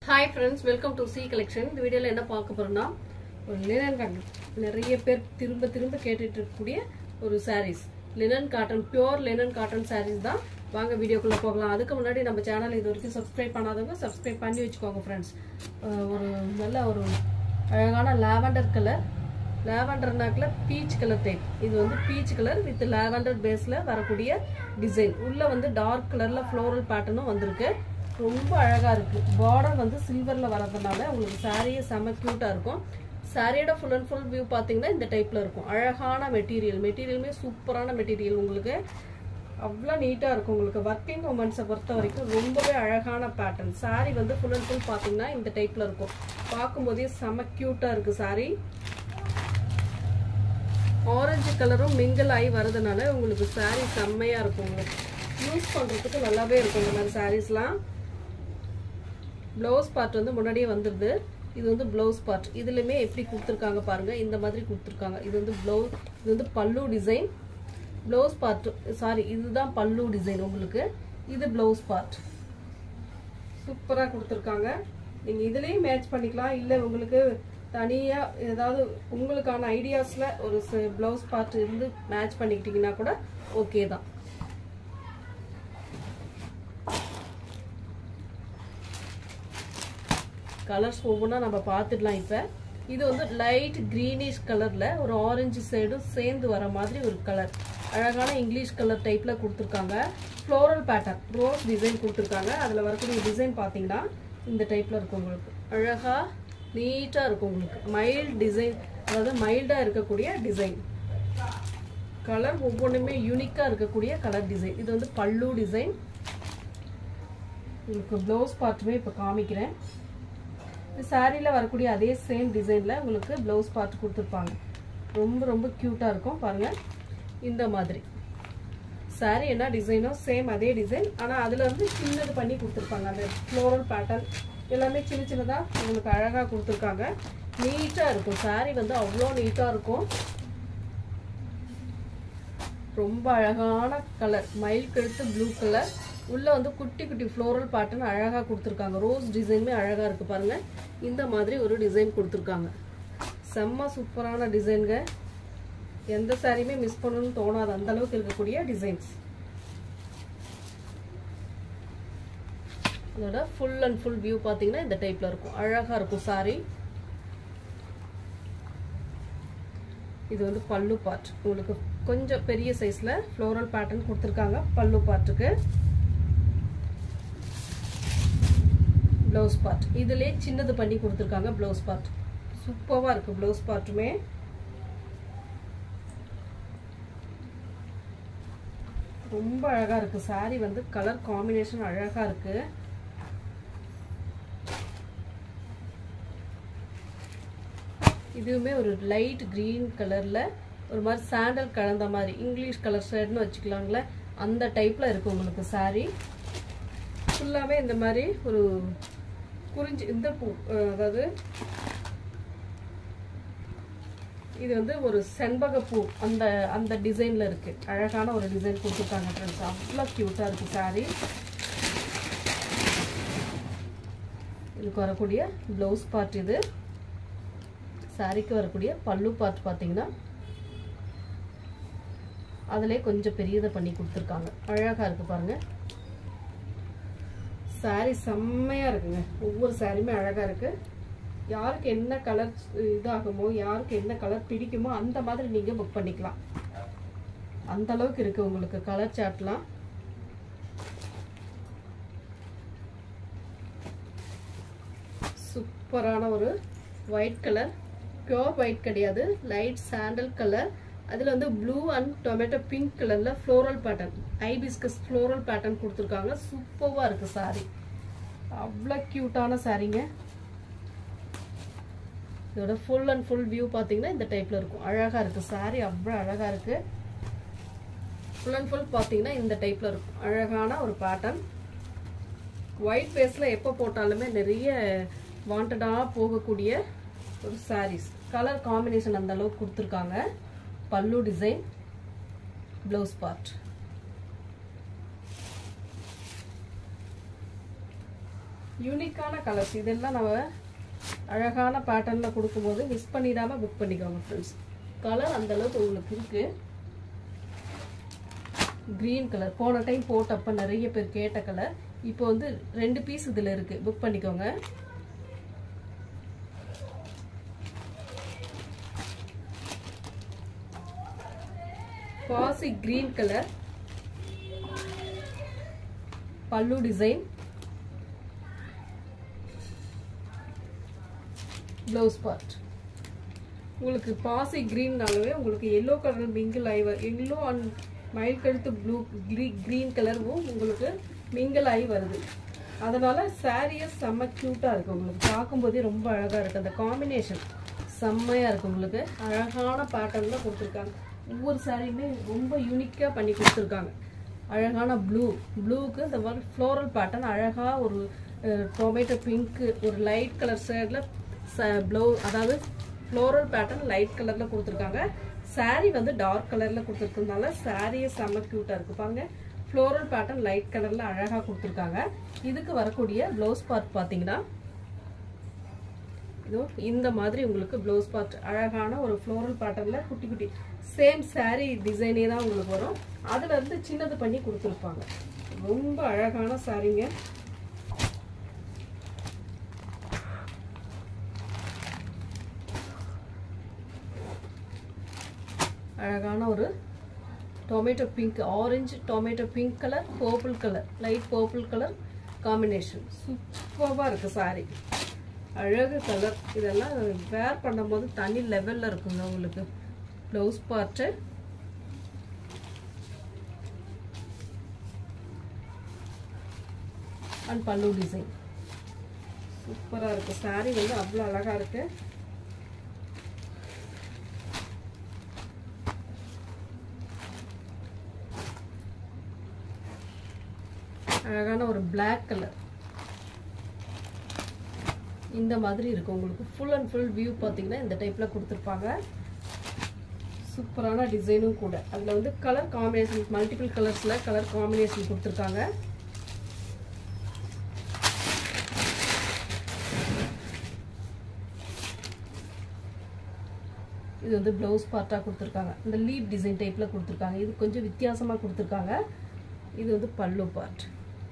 hi friends welcome to C collection இந்த வீடியோவில் என்ன பார்க்க போறோம்னா ஒரு லினன் காட்டன் நிறைய பேர் திரும்ப திரும்ப கேட்டுட்டு இருக்கக்கூடிய ஒரு sarees linen cotton pure linen cotton sarees தான் வாங்க வீடியோக்குள்ளே போகலாம் அதுக்கு முன்னாடி நம்ம சேனல் இது வரைக்கும் சப்ஸ்கிரைப் பண்ணாதவங்க சப்ஸ்கிரைப் பண்ணி வச்சுக்கோங்க ஃப்ரெண்ட்ஸ் ஒரு நல்ல ஒரு அழகான லாவெண்டர் கலர் லாவெண்டர் நாக்கில் பீச் கலர் டைப் இது வந்து பீச் கலர் வித் லாவெண்டர் பேஸில் வரக்கூடிய டிசைன் உள்ளே வந்து டார்க் கலரில் ஃப்ளோரல் பேட்டர்னும் வந்திருக்கு ரொம்ப அழகாக இருக்குது பார்டர் வந்து சில்வரில் வரதுனால உங்களுக்கு சாரியே செம்ம க்யூட்டாக இருக்கும் சாரியோட ஃபுல் அண்ட் ஃபுல் வியூ பார்த்தீங்கன்னா இந்த டைப்பில் இருக்கும் அழகான மெட்டீரியல் மெட்டீரியலுமே சூப்பரான மெட்டீரியல் உங்களுக்கு அவ்வளோ நீட்டாக இருக்கும் உங்களுக்கு ஒர்க்கிங் உமன்ஸை பொறுத்த வரைக்கும் ரொம்பவே அழகான பேட்டர்ன் சாரி வந்து ஃபுல் அண்ட் ஃபுல் பார்த்தீங்கன்னா இந்த டைப்பில் இருக்கும் பார்க்கும்போதே செம்ம க்யூட்டாக இருக்குது சாரி ஆரஞ்சு கலரும் மிங்கிள் ஆகி வரதுனால உங்களுக்கு சாரீ செம்மையாக இருக்கும் உங்களுக்கு யூஸ் பண்ணுறதுக்கு நல்லாவே இருக்கும் இந்த மாதிரி சாரீஸ்லாம் ப்ளவுஸ் பார்ட் வந்து முன்னாடியே வந்துடுது இது வந்து ப்ளவுஸ் பார்ட் இதுலையுமே எப்படி கொடுத்துருக்காங்க பாருங்கள் இந்த மாதிரி கொடுத்துருக்காங்க இது வந்து ப்ளவுஸ் இது வந்து பல்லு டிசைன் ப்ளவுஸ் பார்ட் சாரி இதுதான் பல்லு டிசைன் உங்களுக்கு இது ப்ளவுஸ் பார்ட் சூப்பராக கொடுத்துருக்காங்க நீங்கள் இதுலேயும் மேட்ச் பண்ணிக்கலாம் இல்லை உங்களுக்கு தனியாக ஏதாவது உங்களுக்கான ஐடியாஸில் ஒரு ப்ளவுஸ் பார்ட் இருந்து மேட்ச் பண்ணிக்கிட்டிங்கன்னா கூட ஓகே தான் கலர்ஸ் ஒவ்வொன்றா நம்ம பார்த்துடலாம் இப்போ இது வந்து லைட் க்ரீனிஷ் கலரில் ஒரு ஆரஞ்சு சைடும் சேர்ந்து வர மாதிரி ஒரு கலர் அழகான இங்கிலீஷ் கலர் டைப்பில் கொடுத்துருக்காங்க ஃப்ளோரல் பேட்டர்ன் ரோஸ் டிசைன் கொடுத்துருக்காங்க அதில் வரக்கூடிய டிசைன் பார்த்தீங்கன்னா இந்த டைப்பில் இருக்கும் உங்களுக்கு அழகாக நீட்டாக இருக்கும் உங்களுக்கு மைல்டு டிசைன் அதாவது மைல்டாக இருக்கக்கூடிய டிசைன் கலர் ஒவ்வொன்றுமே யூனிக்காக இருக்கக்கூடிய கலர் டிசைன் இது வந்து பல்லு டிசைன் உங்களுக்கு ப்ளவுஸ் பார்ட்டுமே இப்போ காமிக்கிறேன் இந்த சாரியில் வரக்கூடிய அதே சேம் டிசைனில் உங்களுக்கு ப்ளவுஸ் பார்ட் கொடுத்துருப்பாங்க ரொம்ப ரொம்ப க்யூட்டாக இருக்கும் பாருங்கள் இந்த மாதிரி சாரி என்ன டிசைனோ சேம் அதே டிசைன் ஆனால் அதில் வந்து சின்னது பண்ணி கொடுத்துருப்பாங்க அந்த ஃப்ளோரல் பேட்டர்ன் எல்லாமே சின்ன சின்னதாக உங்களுக்கு அழகாக கொடுத்துருக்காங்க நீட்டாக இருக்கும் சாரி வந்து அவ்வளோ நீட்டாக இருக்கும் ரொம்ப அழகான கலர் மயில் கழுத்து ப்ளூ கலர் உள்ளே வந்து குட்டி குட்டி ஃப்ளோரல் பேட்டர்ன் அழகாக கொடுத்துருக்காங்க ரோஸ் டிசைனுமே அழகாக இருக்குது பாருங்கள் இந்த மாதிரி ஒரு டிசைன் கொடுத்துருக்காங்க செம்ம சூப்பரான டிசைனுங்க எந்த சாரியுமே மிஸ் பண்ணணும்னு தோணாது அந்த அளவுக்கு இருக்கக்கூடிய டிசைன்ஸ் இதோட ஃபுல் அண்ட் ஃபுல் வியூ பார்த்தீங்கன்னா இந்த டைப்பில் இருக்கும் அழகாக இருக்கும் சாரி இது வந்து பல்லு பார்ட் உங்களுக்கு கொஞ்சம் பெரிய சைஸில் ஃப்ளோரல் பேட்டர்ன் கொடுத்துருக்காங்க பல்லு பார்ட்டுக்கு ப்ளவுஸ் பார்ட் இதுலேயே சின்னது பண்ணி கொடுத்துருக்காங்க ப்ளவுஸ் பார்ட் சூப்பராக இருக்குது ப்ளவுஸ் பார்ட்டுமே ரொம்ப அழகாக இருக்குது சாரி வந்து கலர் காம்பினேஷன் அழகாக இருக்குது இதுவுமே ஒரு லைட் க்ரீன் கலரில் ஒரு மாதிரி சாண்டல் கலந்த மாதிரி இங்கிலீஷ் கலர் ஷேட்னு வச்சுக்கலாங்களே அந்த டைப்பில் இருக்குது உங்களுக்கு சாரி ஃபுல்லாகவே இந்த மாதிரி ஒரு குறிஞ்சி இந்த பூ அதாவது இது வந்து ஒரு செண்பகப்பூ அந்த அந்த டிசைனில் இருக்குது அழகான ஒரு டிசைன் கொடுத்துருக்காங்க ஃப்ரெண்ட்ஸ் அவ்வளோ க்யூட்டாக இருக்குது சாரி இதுக்கு வரக்கூடிய ப்ளவுஸ் பார்ட் இது சாரிக்கு வரக்கூடிய பல்லு பார்ட் பார்த்தீங்கன்னா அதிலே கொஞ்சம் பெரியதை பண்ணி கொடுத்துருக்காங்க அழகாக இருக்குது பாருங்கள் சாரி செம்மையாக இருக்குங்க ஒவ்வொரு சாரியுமே அழகாக இருக்குது யாருக்கு என்ன கலர் இதாகுமோ யாருக்கு என்ன கலர் பிடிக்குமோ அந்த மாதிரி நீங்கள் புக் பண்ணிக்கலாம் அந்த அளவுக்கு இருக்குது உங்களுக்கு கலர் சார்ட்லாம் சூப்பரான ஒரு ஒயிட் கலர் பியோர் ஒயிட் கிடையாது லைட் சாண்டல் கலர் அதில் வந்து ப்ளூ அண்ட் டொமேட்டோ பிங்க் கலரில் floral pattern hibiscus floral pattern கொடுத்துருக்காங்க சூப்பராக இருக்குது சாரி அவ்வளோ க்யூட்டான சாரீங்க இதோட ஃபுல் அண்ட் ஃபுல் வியூ பார்த்தீங்கன்னா இந்த டைப்பில் இருக்கும் அழகாக இருக்குது சாரி அவ்வளோ அழகாக இருக்குது ஃபுல் அண்ட் ஃபுல் பார்த்தீங்கன்னா இந்த டைப்பில் இருக்கும் அழகான ஒரு பேட்டர்ன் ஒயிட் பேஸில் எப்போ போட்டாலுமே நிறைய வாண்டடாக போகக்கூடிய ஒரு சாரீஸ் கலர் காம்பினேஷன் அந்த அளவுக்கு கொடுத்துருக்காங்க பல்லு டிசைன் ப்ளவுஸ் பார்ட் யூனிக்கான கலர்ஸ் இதெல்லாம் நம்ம அழகான பேட்டர்னில் கொடுக்கும்போது மிஸ் பண்ணிடாமல் புக் பண்ணிக்கோங்க ஃப்ரெண்ட்ஸ் கலர் அந்த அளவுக்கு உங்களுக்கு இருக்கு க்ரீன் கலர் போன டைம் போட்டப்ப நிறைய பேர் கேட்ட கலர் இப்போ வந்து ரெண்டு பீஸ் இதில் இருக்கு புக் பண்ணிக்கோங்க பாசி கிரீன் கலர் பல்லு டிசைன் ப்ளவுஸ் பார்ட் உங்களுக்கு பாசி க்ரீன்னாலவே உங்களுக்கு எல்லோ கலர் மிங்கிள் ஆகி எல்லோ அண்ட் மயில் கழுத்து ப்ளூ க்ரீ க்ரீன் கலரும் உங்களுக்கு மிங்கிள் ஆகி வருது அதனால சாரியே செம்ம க்யூட்டாக இருக்குது உங்களுக்கு பார்க்கும்போதே ரொம்ப அழகாக இருக்குது அந்த காம்பினேஷன் செம்மையாக இருக்குது உங்களுக்கு அழகான பேட்டர்னில் கொடுத்துருக்காங்க ஒவ்வொரு சாரியுமே ரொம்ப யூனிக்காக பண்ணி கொடுத்துருக்காங்க அழகான ப்ளூ ப்ளூக்கு இந்த மாதிரி ஃப்ளோரல் பேட்டர்ன் அழகாக ஒரு டொமேட்டோ பிங்க்கு ஒரு லைட் கலர் ஷேடில் ப்ளவு அதாவது ஃப்ளோரல் பேட்டர்ன் லைட் கலரில் கொடுத்துருக்காங்க saree வந்து டார்க் கலரில் கொடுத்துருக்கறதுனால சாரியே செம்ம க்யூட்டாக இருக்குது பாருங்க ஃப்ளோரல் பேட்டர்ன் லைட் கலரில் அழகாக கொடுத்துருக்காங்க இதுக்கு வரக்கூடிய ப்ளவுஸ் பார்ட் பார்த்தீங்கன்னா இதோ இந்த மாதிரி உங்களுக்கு ப்ளவுஸ் பார்ட் அழகான ஒரு ஃப்ளோரல் பேட்டர்னில் குட்டி குட்டி சேம் saree டிசைனே தான் உங்களுக்கு வரும் அதில் இருந்து சின்னது பண்ணி கொடுத்துருப்பாங்க ரொம்ப அழகான சாரீங்க அழகான ஒரு tomato pink orange tomato pink colour purple colour light purple colour combination சூப்பராக இருக்குது சாரி அழகு கலர் இதெல்லாம் வேர் பண்ணும்போது தனி லெவலில் இருக்குங்க உங்களுக்கு ப்ளவுஸ் பார்ட்டு அண்ட் பல்லு டிசைன் சூப்பராக இருக்குது சாரி வந்து அவ்வளோ அழகாக இருக்குது அழகான ஒரு பிளாக் கலர் இந்த மாதிரி இருக்கும் உங்களுக்கு ஃபுல் அண்ட் ஃபுல் வியூ பார்த்தீங்கன்னா இந்த டைப்பில் கொடுத்துருப்பாங்க சூப்பரான டிசைனும் கூட அதில் வந்து கலர் காம்பினேஷன் மல்டிபிள் கலர்ஸில் கலர் காம்பினேஷன் கொடுத்துருக்காங்க இது வந்து ப்ளவுஸ் பார்ட்டாக கொடுத்துருக்காங்க இந்த லீப் டிசைன் டைப்பில் கொடுத்துருக்காங்க இது கொஞ்சம் வித்தியாசமாக கொடுத்துருக்காங்க இது வந்து பல்லு பார்ட்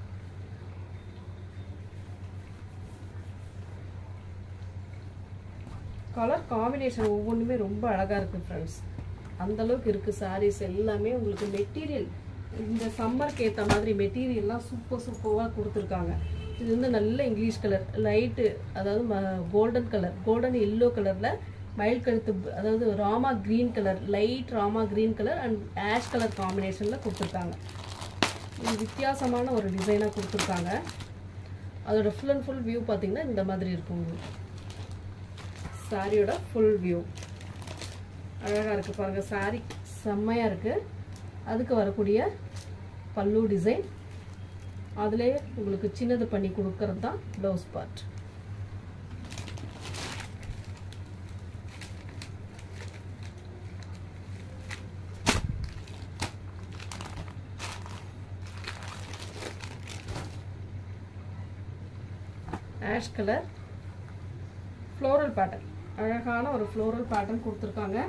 கலர் காம்பினேஷன் ஒவ்வொன்றுமே ரொம்ப அழகாக இருக்குது ஃப்ரெண்ட்ஸ் அந்தளவுக்கு இருக்குது சாரீஸ் எல்லாமே உங்களுக்கு மெட்டீரியல் இந்த சம்மருக்கு ஏற்ற மாதிரி மெட்டீரியல்லாம் சூப்பர் சூப்பராக கொடுத்துருக்காங்க இது வந்து நல்ல இங்கிலீஷ் கலர் லைட்டு அதாவது கோல்டன் கலர் கோல்டன் எல்லோ கலரில் மயில் கழுத்து அதாவது Rama green colour light Rama green colour and ash colour காம்பினேஷனில் கொடுத்துருக்காங்க இது வித்தியாசமான ஒரு டிசைனாக கொடுத்துருக்காங்க அதோட ஃபுல் அண்ட் ஃபுல் வியூ பார்த்தீங்கன்னா இந்த மாதிரி இருக்கும் உங்களுக்கு சாரியோட ஃபுல் வியூ அழகாக இருக்குது பாருங்கள் சாரி செம்மையாக இருக்குது அதுக்கு வரக்கூடிய பல்லு டிசைன் அதிலே உங்களுக்கு சின்னது பண்ணி கொடுக்கறது தான் blouse part ash colour floral pattern அழகான ஒரு ஃப்ளோரல் பேட்டர்ன் கொடுத்துருக்காங்க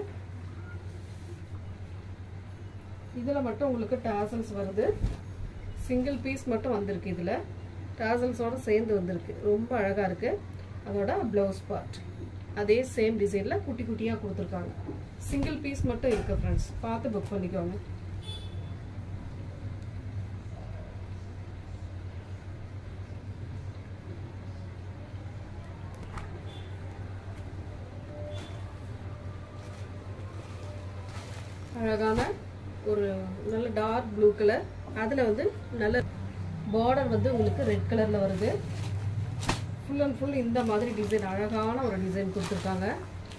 இதில் மட்டும் உங்களுக்கு டாசல்ஸ் வருது சிங்கிள் பீஸ் மட்டும் வந்திருக்கு இதில் டாசல்ஸோட சேர்ந்து வந்திருக்கு ரொம்ப அழகாக இருக்குது அதோட ப்ளவுஸ் பார்ட் அதே சேம் டிசைனில் குட்டி குட்டியாக கொடுத்துருக்காங்க சிங்கிள் பீஸ் மட்டும் இருக்குது ஃப்ரெண்ட்ஸ் பார்த்து புக் பண்ணிக்கோங்க அழகான ஒரு நல்ல டார்க் ப்ளூ கலர் அதில் வந்து நல்ல பார்டர் வந்து உங்களுக்கு ரெட் கலரில் வருது ஃபுல் அண்ட் ஃபுல் இந்த மாதிரி டிசைன் அழகான ஒரு டிசைன் கொடுத்துருக்காங்க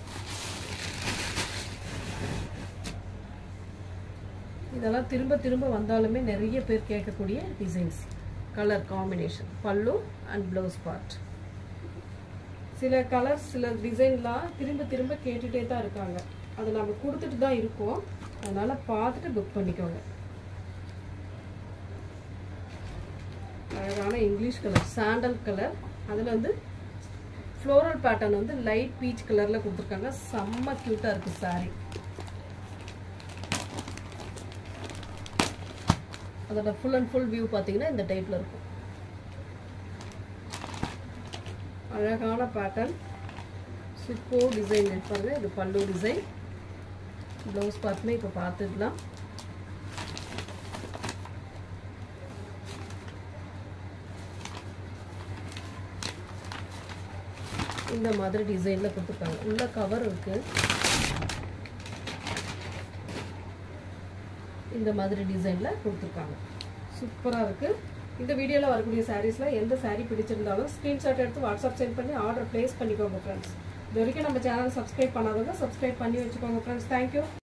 இதெல்லாம் திரும்ப திரும்ப வந்தாலுமே நிறைய பேர் கேட்கக்கூடிய டிசைன்ஸ் கலர் காம்பினேஷன் பல்லு அண்ட் ப்ளவுஸ் பார்ட் சில கலர்ஸ் சில டிசைன்லாம் திரும்ப திரும்ப கேட்டுகிட்டே தான் இருக்காங்க அதை நம்ம கொடுத்துட்டு தான் இருக்கோம் அதனால பார்த்துட்டு புக் பண்ணிக்கோங்க அழகான இங்கிலீஷ் கலர் சாண்டல் கலர் அதில் வந்து ஃப்ளோரல் பேட்டர்ன் வந்து லைட் பீச் கலரில் கொடுத்துருக்காங்க செம்ம க்யூட்டாக இருக்குது saree அதோட ஃபுல் அண்ட் ஃபுல் வியூ பார்த்தீங்கன்னா இந்த டைப்பில் இருக்கும் அழகான பேட்டர்ன் சூப்பர் டிசைன் இருப்பாங்க இது பல்லு டிசைன் ப்ளவுஸ் பார்த்துமே இப்போ பார்த்துக்கலாம் இந்த மாதிரி டிசைனில் கொடுத்துருக்காங்க உள்ள கவர் இருக்கு இந்த மாதிரி டிசைனில் கொடுத்துருக்காங்க சூப்பராக இருக்குது இந்த வீடியோவில் வரக்கூடிய சாரீஸில் எந்த saree பிடிச்சிருந்தாலும் ஸ்க்ரீன்ஷாட் எடுத்து வாட்ஸ்அப் சென்ட் பண்ணி ஆர்டர் ப்ளேஸ் பண்ணிக்கோங்க ஃப்ரெண்ட்ஸ் இது வரைக்கும் நம்ம சேனல் சப்ஸ்கிரைப் பண்ணாதவங்க சப்ஸ்கிரைப் பண்ணி வச்சுக்கோங்க ஃப்ரெண்ட்ஸ் தேங்க்யூ